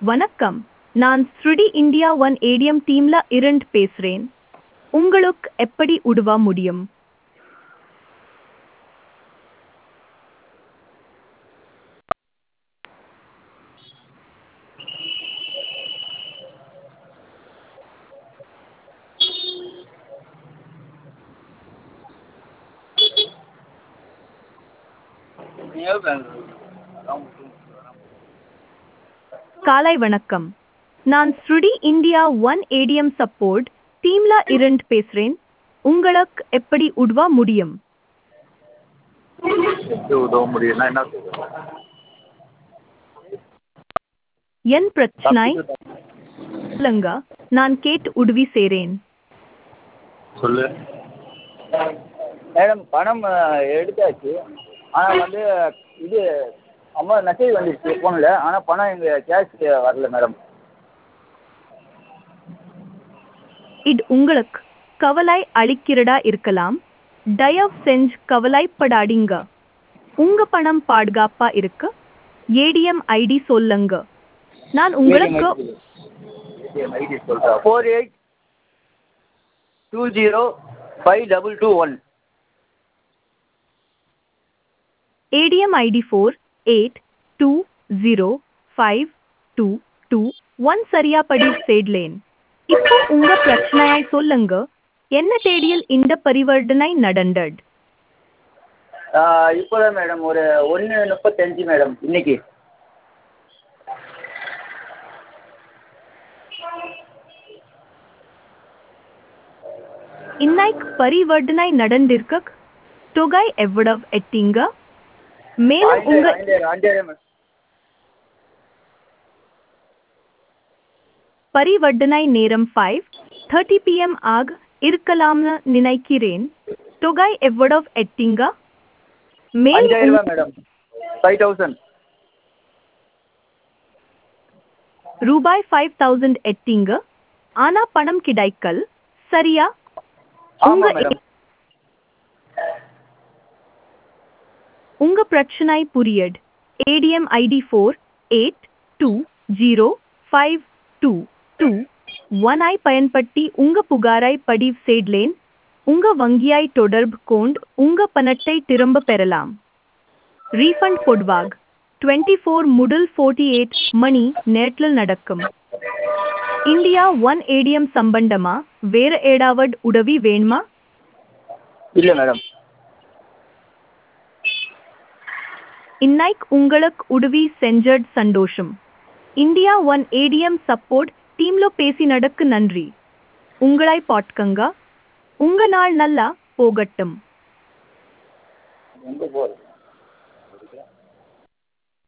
வணக்கம் நான் ஸ்ருடி இந்தியா ஒன் ஏடிஎம் டீம்ல இருந்து பேசுறேன் உங்களுக்கு எப்படி உதவ முடியும் காலை வணக்கம் நான் ஸ்ருடி இந்தியா ஒன் ஏடிஎம் சப்போர்ட் டீம்ல இருந்து பேசுறேன் உங்களுக்கு எப்படி உதவ முடியும் எப்படி உதவ முடியும்னா என்ன சொல்றது என் பிரச்சனை சொல்லுங்க நான் கேட்டு உதவி செய்றேன் சொல்லு மேடம் பணம் எடுத்தாச்சு ஆனால் வந்து இது அம்மா மெசேஜ் வந்துடுச்சு ஃபோனில் ஆனால் பணம் எங்கள் கேஷ் வரல மேடம் இது உங்களுக்கு கவலை அளிக்கிறதா இருக்கலாம் தயவு செஞ்சு கவலைப்படாதீங்க உங்க பணம் பாதுகாப்பா இருக்கு ஏடிஎம் ஐடி சொல்லுங்க நான் உங்களுக்கு ஐடி சொல்கிறா four eight two zero five double two one ADM ID 48205221 சரியா படி சேட்லேன் இப்போ உங்க பிரச்சனையை சொல்லுங்க என்ன தேதியில் இந்த பரிவர்த்தனை நடந்தது இப்போ தான் மேடம் ஒரு ஒன்று முப்பத்தஞ்சு மேடம் இன்னைக்கு இன்னைக்கு பரிவர்த்தனை நடந்திருக்கு தொகை எவ்வளவு எட்டீங்க மேலும் உங்க அஞ்சாயிரம் அஞ்சாயிரம் மேடம் பரிவர்த்தனை நேரம் ஃபைவ் தேர்ட்டி பிஎம் ஆக இருக்கலாம்னு நினைக்கிறேன் தொகை எவ்வளவு எட்டீங்க மேலும் அஞ்சாயிரம் உங்க- ரூபா மேடம் ஃபைவ் தௌசண்ட் ரூபாய் ஃபைவ் தௌசண்ட் எட்டீங்க ஆனா பணம் கிடைக்கல் சரியா உங்க ஆமாம் மேடம் உங்க பிரச்சனை புரியட் ATM ID four eight two zero five two two one ஐ பயன்படுத்தி உங்க புகாரை பதிவு செய்தேன் உங்க வங்கியாய் தொடர்பு கொண்டு உங்க பணத்தை திரும்ப பெறலாம் ரீஃபண்ட் பொதுவாக டுவெண்ட்டி ஃபோர் முதல் ஃபோர்ட்டி எயிட் மணி நேரத்தில் நடக்கும் இந்தியா ஒன் ஏடிஎம் சம்பந்தமா வேற ஏதாவது உதவி வேணுமா இல்லை மேடம் இன்னைக்கு உங்களுக்கு உதவி செஞ்சட் சந்தோஷம் இந்தியா ஒன் ஏடிஎம் சப்போர்ட் டீம்ல பேசி நடக்கு நன்றி உங்களை பாட்கங்க உங்க நாள் நல்லா போகட்டும் எங்கே போகிறது